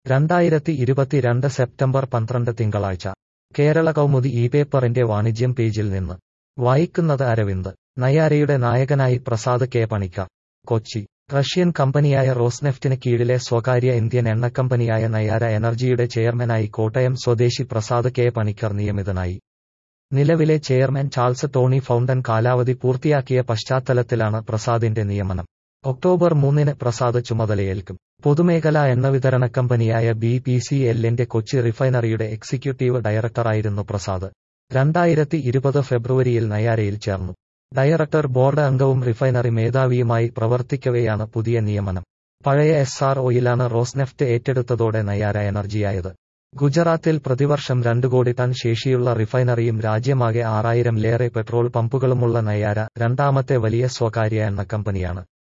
രണ്ടായിരത്തി ഇരുപത്തിരണ്ട് സെപ്റ്റംബർ പന്ത്രണ്ട് തിങ്കളാഴ്ച കേരള കൗമുദി ഈ പേപ്പറിന്റെ വാണിജ്യം പേജിൽ നിന്ന് വായിക്കുന്നത് അരവിന്ദ് നയാരയുടെ നായകനായി പ്രസാദ് കെ പണിക്കർ കൊച്ചി റഷ്യൻ കമ്പനിയായ റോസ്നെഫ്റ്റിന് കീഴിലെ സ്വകാര്യ ഇന്ത്യൻ എണ്ണക്കമ്പനിയായ നയാര എനർജിയുടെ ചെയർമാനായി കോട്ടയം സ്വദേശി പ്രസാദ് കെ പണിക്കർ നിയമിതനായി നിലവിലെ ചെയർമാൻ ചാൾസ് ടോണി ഫൗണ്ടൻ കാലാവധി പൂർത്തിയാക്കിയ പശ്ചാത്തലത്തിലാണ് പ്രസാദിന്റെ നിയമനം ഒക്ടോബർ മൂന്നിന് പ്രസാദ് ചുമതലയേൽക്കും പൊതുമേഖലാ എണ്ണവിതരണ കമ്പനിയായ ബി പി സി എല്ലിന്റെ കൊച്ചി റിഫൈനറിയുടെ എക്സിക്യൂട്ടീവ് ഡയറക്ടറായിരുന്നു പ്രസാദ് രണ്ടായിരത്തി ഇരുപത് ഫെബ്രുവരിയിൽ നയാരയിൽ ചേർന്നു ഡയറക്ടർ ബോർഡ് അംഗവും റിഫൈനറി മേധാവിയുമായി പ്രവർത്തിക്കവെയാണ് പുതിയ നിയമനം പഴയ എസ് ആർ ഒയിലാണ് റോസ്നെഫ്റ്റ് ഏറ്റെടുത്തതോടെ നയാര എനർജിയായത് ഗുജറാത്തിൽ പ്രതിവർഷം രണ്ട് കോടി ടൺ ശേഷിയുള്ള റിഫൈനറിയും രാജ്യമാകെ ആറായിരം ലേറെ പെട്രോൾ പമ്പുകളുമുള്ള നയാര രണ്ടാമത്തെ വലിയ സ്വകാര്യ എണ്ണ കമ്പനിയാണ്